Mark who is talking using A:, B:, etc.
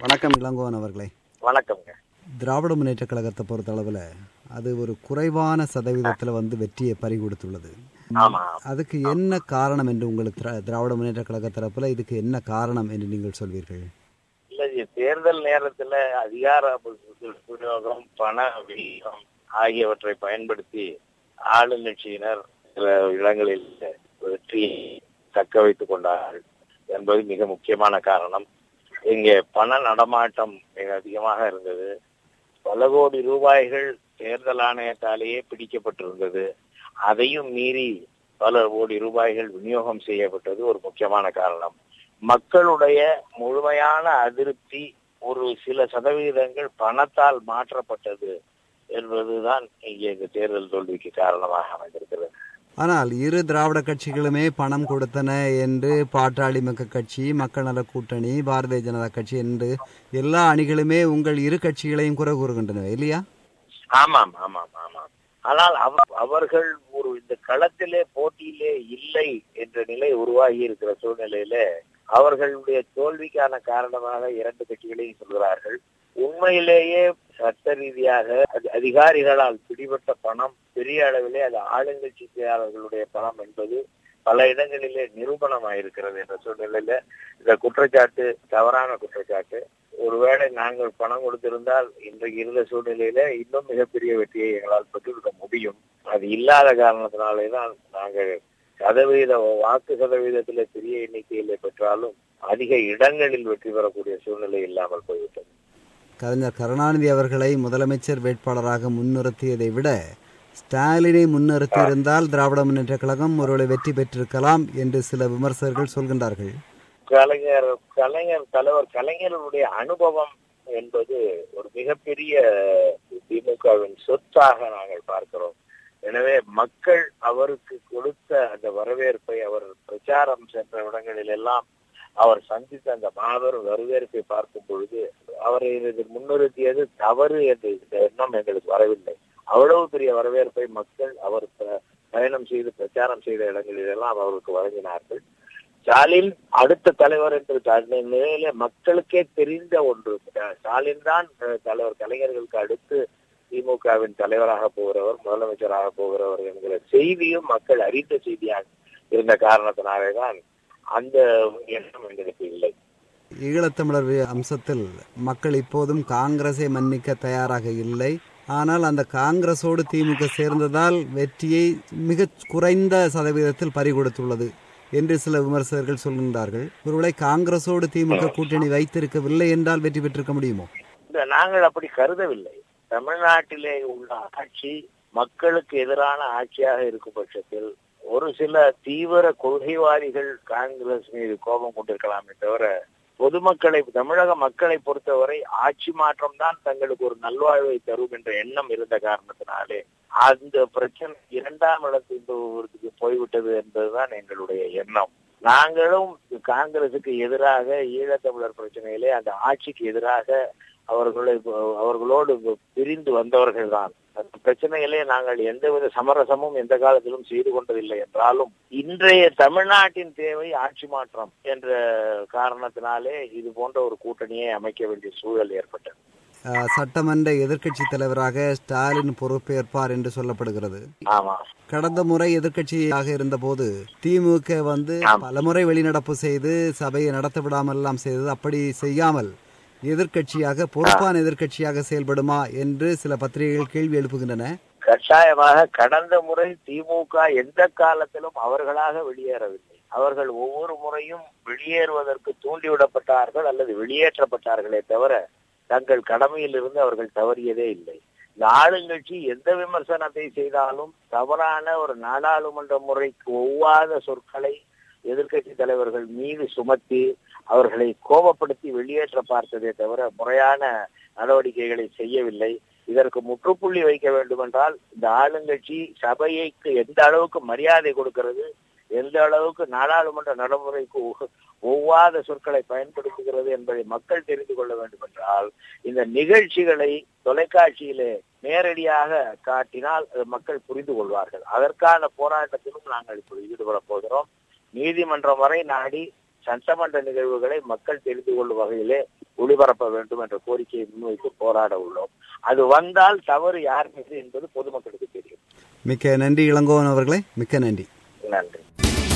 A: வணக்கம் இளங்கோவன் அவர்களே
B: வணக்கம்ங்க
A: திராவிட முன்னேற்ற கழகத்தை பொறுத்த அளவில் அது ஒரு குறைவான சதவீதத்தில் வந்து வெற்றியை பறி கொடுத்துள்ளது
B: ஆமா
A: அதுக்கு என்ன காரணம் என்று உங்களுக்கு திரா- திராவிட முன்னேற்ற கழக தரப்புல இதுக்கு என்ன காரணம் என்று நீங்கள் சொல்வீர்கள்
B: இல்ல இது தேர்தல் நேரத்துல அதிகார விநியோகம் பண விநியோகம் ஆகியவற்றை பயன்படுத்தி ஆளுங்கட்சியினர் சில இடங்களில் வெற்றியை தக்க வைத்துக் கொண்டார்கள் என்பது மிக முக்கியமான காரணம் இங்கே பண நடமாட்டம் மிக அதிகமாக இருந்தது பல கோடி ரூபாய்கள் தேர்தல் ஆணையத்தாலேயே பிடிக்கப்பட்டிருந்தது அதையும் மீறி பல கோடி ரூபாய்கள் விநியோகம் செய்யப்பட்டது ஒரு முக்கியமான காரணம் மக்களுடைய முழுமையான அதிருப்தி ஒரு சில சதவீதங்கள் பணத்தால் மாற்றப்பட்டது என்பதுதான் இங்கே இந்த தேர்தல் தோல்விக்கு காரணமாக அமைந்திருக்கிறது
A: ஆனால் இரு திராவிட கட்சிகளுமே பணம் கொடுத்தன என்று பாட்டாளி மக்கள் கட்சி மக்கள் நல கூட்டணி பாரதிய ஜனதா கட்சி என்று எல்லா அணிகளுமே உங்கள் இரு கட்சிகளையும் குறை கூறுகின்றன இல்லையா
B: ஆமாம் ஆமாம் ஆமாம் ஆனால் அவ- அவர்கள் ஒரு இந்த களத்திலே போட்டியிலே இல்லை என்ற நிலை உருவாகி இருக்கிற சூழ்நிலையில அவர்களுடைய தோல்விக்கான காரணமாக இரண்டு கட்சிகளையும் சொல்கிறார்கள் உண்மையிலேயே சட்ட ரீதியாக அதி- அதிகாரிகளால் பிடிபட்ட பணம் பெரிய அளவிலே அது ஆளுங்கட்சியாளர்களுடைய பணம் என்பது பல இடங்களிலே நிரூபணமாயிருக்கிறது என்ற சூழ்நிலையில இந்த குற்றச்சாட்டு தவறான குற்றச்சாட்டு ஒருவேளை நாங்கள் பணம் கொடுத்திருந்தால் இன்றைக்கு இருந்த சூழ்நிலையில இன்னும் மிகப்பெரிய வெற்றியை எங்களால் பெற்றுவிட முடியும் அது இல்லாத காரணத்தினாலே தான் நாங்கள் சதவீத வாக்கு சதவீதத்திலே பெரிய எண்ணிக்கையிலே பெற்றாலும் அதிக இடங்களில் வெற்றி பெறக்கூடிய சூழ்நிலை இல்லாமல் போய்விட்டது
A: கலைஞர் கருணாநிதி அவர்களை முதலமைச்சர் வேட்பாளராக முன்னிறுத்தியதை விட ஸ்டாலினை முன்னிறுத்தி இருந்தால் திராவிட முன்னேற்ற கழகம் ஒருவேளை வெற்றி பெற்றிருக்கலாம் என்று சில விமர்சகர்கள் சொல்கின்றார்கள்
B: கலைஞர் கலைஞர் தலைவர் கலைஞருடைய அனுபவம் என்பது ஒரு மிகப்பெரிய திமுகவின் சொத்தாக நாங்கள் பார்க்கிறோம் எனவே மக்கள் அவருக்கு கொடுத்த அந்த வரவேற்பை அவர் பிரச்சாரம் சென்ற இடங்களில் எல்லாம் அவர் சந்தித்த அந்த மாபெரும் வரவேற்பை பார்க்கும் பொழுது அவரை இது முன்னிறுத்தியது தவறு என்ற இந்த எண்ணம் எங்களுக்கு வரவில்லை அவ்வளவு பெரிய வரவேற்பை மக்கள் அவர் ப- பயணம் செய்து பிரச்சாரம் செய்த இடங்களிலெல்லாம் அவருக்கு வழங்கினார்கள் ஸ்டாலின் அடுத்த தலைவர் என்று தன்னை நிலையில மக்களுக்கே தெரிந்த ஒன்று ஸ்டாலின் தான் அஹ், தலைவர் கலைஞர்களுக்கு அடுத்து திமுகவின் தலைவராக போகிறவர் முதலமைச்சராக போகிறவர் என்கிற செய்தியும் மக்கள் அறிந்த செய்தியாக இருந்த காரணத்தினாலே தான் அந்த எண்ணம் எங்களுக்கு இல்லை
A: ஈழத்தமிழர் வி- அம்சத்தில் மக்கள் இப்போதும் காங்கிரஸை மன்னிக்க தயாராக இல்லை ஆனால் அந்த காங்கிரஸோடு திமுக சேர்ந்ததால் வெற்றியை மிக குறைந்த சதவீதத்தில் பறிகொடுத்துள்ளது என்று சில விமர்சகர்கள் சொல்கின்றார்கள் ஒருவேளை காங்கிரஸோடு திமுக கூட்டணி வைத்திருக்கவில்லை என்றால் வெற்றி பெற்றிருக்க முடியுமோ
B: இந்த நாங்கள் அப்படி கருதவில்லை தமிழ்நாட்டிலே உள்ள ஆட்சி மக்களுக்கு எதிரான ஆட்சியாக இருக்கும் பட்சத்தில் ஒரு சில தீவிர கொள்கைவாதிகள் காங்கிரஸ் மீது கோபம் கொண்டிருக்கலாமே தவிர பொதுமக்களை தமிழக மக்களை பொறுத்தவரை ஆட்சி மாற்றம் தான் தங்களுக்கு ஒரு நல்வாழ்வை தரும் என்ற எண்ணம் இருந்த காரணத்தினாலே அந்த பிரச்சனை இரண்டாம் இடத்துக்கு போய்விட்டது என்பதுதான் எங்களுடைய எண்ணம் நாங்களும் காங்கிரசுக்கு எதிராக ஈழத்தமிழர் பிரச்சனையிலே அந்த ஆட்சிக்கு எதிராக அவர்களை அவர்களோடு பிரிந்து வந்தவர்கள் தான் அந்த பிரச்சனையிலே நாங்கள் எந்தவித சமரசமும் எந்த காலத்திலும் செய்து கொண்டதில்லை என்றாலும் இன்றைய தமிழ்நாட்டின் தேவை ஆட்சி மாற்றம் என்ற காரணத்தினாலே இது போன்ற ஒரு கூட்டணியை அமைக்க வேண்டிய சூழல் ஏற்பட்டது
A: அஹ், சட்டமன்ற எதிர்க்கட்சி தலைவராக ஸ்டாலின் பொறுப்பேற்பார் என்று சொல்லப்படுகிறது
B: ஆமா
A: கடந்த முறை எதிர்க்கட்சியாக இருந்தபோது திமுக வந்து பலமுறை வெளிநடப்பு செய்து சபையை நடத்த விடாமல் எல்லாம் செய்தது அப்படி செய்யாமல் எதிர்க்கட்சியாக பொறுப்பான எதிர்க்கட்சியாக செயல்படுமா என்று சில பத்திரிகைகள் கேள்வி எழுப்புகின்றன
B: கட்டாயமாக கடந்த முறை திமுக எந்த காலத்திலும் அவர்களாக வெளியேறவில்லை அவர்கள் ஒவ்வொரு முறையும் வெளியேறுவதற்கு தூண்டிவிடப்பட்டார்கள் அல்லது வெளியேற்றப்பட்டார்களே தவிர தங்கள் கடமையில் இருந்து அவர்கள் தவறியதே இல்லை இந்த ஆளுங்கட்சி எந்த விமர்சனத்தை செய்தாலும் தவறான ஒரு நாடாளுமன்ற முறைக்கு ஒவ்வாத சொற்களை எதிர்க்கட்சி தலைவர்கள் மீது சுமத்தி அவர்களை கோபப்படுத்தி வெளியேற்ற பார்த்ததே தவிர முறையான நடவடிக்கைகளை செய்யவில்லை இதற்கு முற்றுப்புள்ளி வைக்க வேண்டுமென்றால் இந்த ஆளுங்கட்சி சபைக்கு எந்த அளவுக்கு மரியாதை கொடுக்கிறது எந்த அளவுக்கு நாடாளுமன்ற நடைமுறைக்கு ஒ- ஒவ்வாத சொற்களை பயன்படுத்துகிறது என்பதை மக்கள் தெரிந்து கொள்ள வேண்டும் என்றால் இந்த நிகழ்ச்சிகளை தொலைக்காட்சியிலே நேரடியாக காட்டினால் அது மக்கள் புரிந்து கொள்வார்கள் அதற்கான போராட்டத்திலும் நாங்கள் இப்போது ஈடுபட போகிறோம் நீதிமன்றம் வரை நாடி சட்டமன்ற நிகழ்வுகளை மக்கள் தெரிந்து கொள்ளும் வகையிலே ஒளிபரப்ப வேண்டும் என்ற கோரிக்கையை முன்வைத்து போராட உள்ளோம் அது வந்தால் தவறு யார் மீது என்பது பொதுமக்களுக்கு தெரியும்
A: மிக்க நன்றி இளங்கோவன் அவர்களே மிக்க நன்றி
B: நன்றி